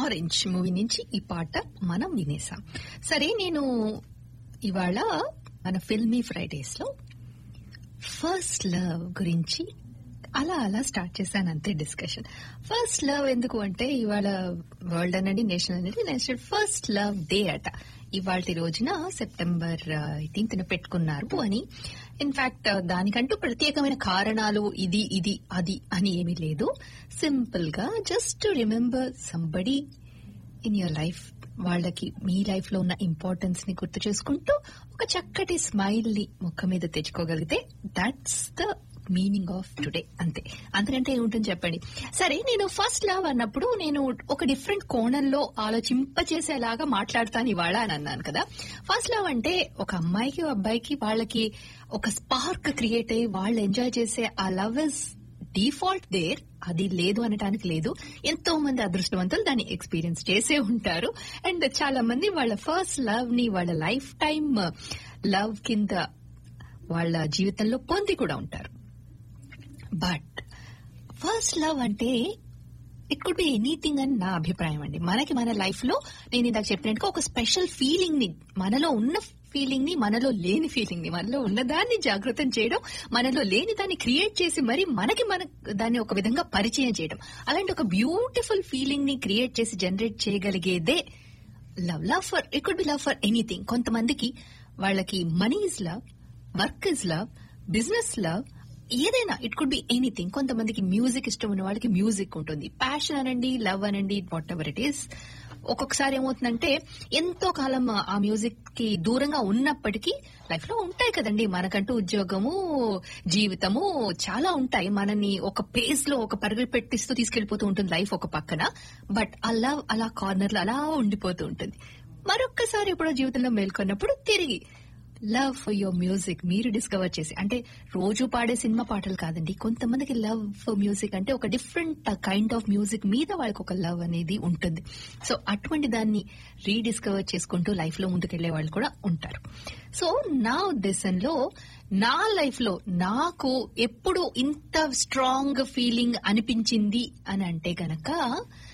orange movie నుంచి ఈ పాట మనం వినేసాం సరే నేను ఇవాళ మన ఫిల్మీ ఫ్రైడేస్ లో ఫస్ట్ లవ్ గురించి అలా అలా స్టార్ట్ చేశాను అంతే డిస్కషన్ ఫస్ట్ లవ్ ఎందుకు అంటే ఇవాళ వరల్డ్ అనేది నేషనల్ అనేది నేషనల్ ఫస్ట్ లవ్ డే అట ఇవాళ రోజున సెప్టెంబర్ ఎయిటీన్త్ పెట్టుకున్నారు అని ఇన్ఫాక్ట్ దానికంటూ ప్రత్యేకమైన కారణాలు ఇది ఇది అది అని ఏమీ లేదు సింపుల్ గా just remember somebody in your life వాళ్ళకి మీ లైఫ్ లో ఉన్న ఇంపార్టెన్స్ ని గుర్తు చేసుకుంటూ ఒక చక్కటి స్మైల్ ని ముఖం మీద తెచ్చుకోగలిగితే that's the meaning of today అంతే అంతకంటే ఏముంటుంది చెప్పండి సరే నేను ఫస్ట్ లవ్ అన్నప్పుడు నేను ఒక డిఫరెంట్ కోణంలో ఆలోచింపచేసేలాగా మాట్లాడతాను ఇవాళ అని అన్నాను కదా ఫస్ట్ లవ్ అంటే ఒక అమ్మాయికి అబ్బాయికి వాళ్ళకి ఒక స్పార్క్ క్రియేట్ అయ్యి వాళ్ళు ఎంజాయ్ చేసే ఆ లవ్ ఇస్ డిఫాల్ట్ దేర్ అది లేదు అనటానికి లేదు ఎంతో మంది అదృష్టవంతులు దాన్ని ఎక్స్పీరియన్స్ చేసే ఉంటారు అండ్ చాలా మంది వాళ్ళ ఫస్ట్ లవ్ ని వాళ్ళ లైఫ్ టైం లవ్ కింద వాళ్ళ జీవితంలో పొంది కూడా ఉంటారు బట్ ఫస్ట్ లవ్ అంటే ఇట్ కుడ్ బి ఎనీథింగ్ అని నా అభిప్రాయం అండి మనకి మన లైఫ్ లో నేను ఇందాక చెప్పినట్టుగా ఒక స్పెషల్ ఫీలింగ్ ని మనలో ఉన్న ఫీలింగ్ ని మనలో లేని ఫీలింగ్ ని మనలో ఉన్నదాన్ని జాగృతం చేయడం మనలో లేని దాన్ని క్రియేట్ చేసి మరి మనకి మన దాన్ని ఒక విధంగా పరిచయం చేయడం అలాంటి ఒక బ్యూటిఫుల్ ఫీలింగ్ ని క్రియేట్ చేసి జనరేట్ చేయగలిగేదే love love for it could be love for anything కొంతమందికి వాళ్ళకి money is love work is love business love ఏదైనా ఇట్ కుడ్ బి ఎనీథింగ్ కొంతమందికి మ్యూజిక్ ఇష్టం ఉన్న వాళ్ళకి మ్యూజిక్ ఉంటుంది ప్యాషన్ అనండి లవ్ అనండి వాట్ ఎవర్ ఇట్ ఈస్ ఒక్కొక్కసారి ఏమవుతుందంటే ఎంతో కాలం ఆ మ్యూజిక్ కి దూరంగా ఉన్నప్పటికీ లైఫ్ లో ఉంటాయి కదండి మనకంటూ ఉద్యోగము జీవితము చాలా ఉంటాయి మనని ఒక పేస్ లో ఒక పరుగులు పెట్టిస్తూ తీసుకెళ్లిపోతూ ఉంటుంది లైఫ్ ఒక పక్కన బట్ ఆ లవ్ అలా కార్నర్ లో అలా ఉండిపోతూ ఉంటుంది మరొక్కసారి ఎప్పుడో జీవితంలో మేల్కొన్నప్పుడు తిరిగి లవ్ ఫర్ యువర్ మ్యూజిక్ మీరు డిస్కవర్ చేసి అంటే రోజు పాడే సినిమా పాటలు కాదండి కొంతమందికి లవ్ ఫర్ మ్యూజిక్ అంటే ఒక డిఫరెంట్ కైండ్ ఆఫ్ మ్యూజిక్ మీద వాళ్ళకి ఒక లవ్ అనేది ఉంటుంది సో అటువంటి దాన్ని రీడిస్కవర్ చేసుకుంటూ లైఫ్ లో ముందుకెళ్లే వాళ్ళు కూడా ఉంటారు సో నా ఉద్దేశంలో నా లైఫ్ లో నాకు ఎప్పుడు ఇంత స్ట్రాంగ్ ఫీలింగ్ అనిపించింది అని అంటే గనక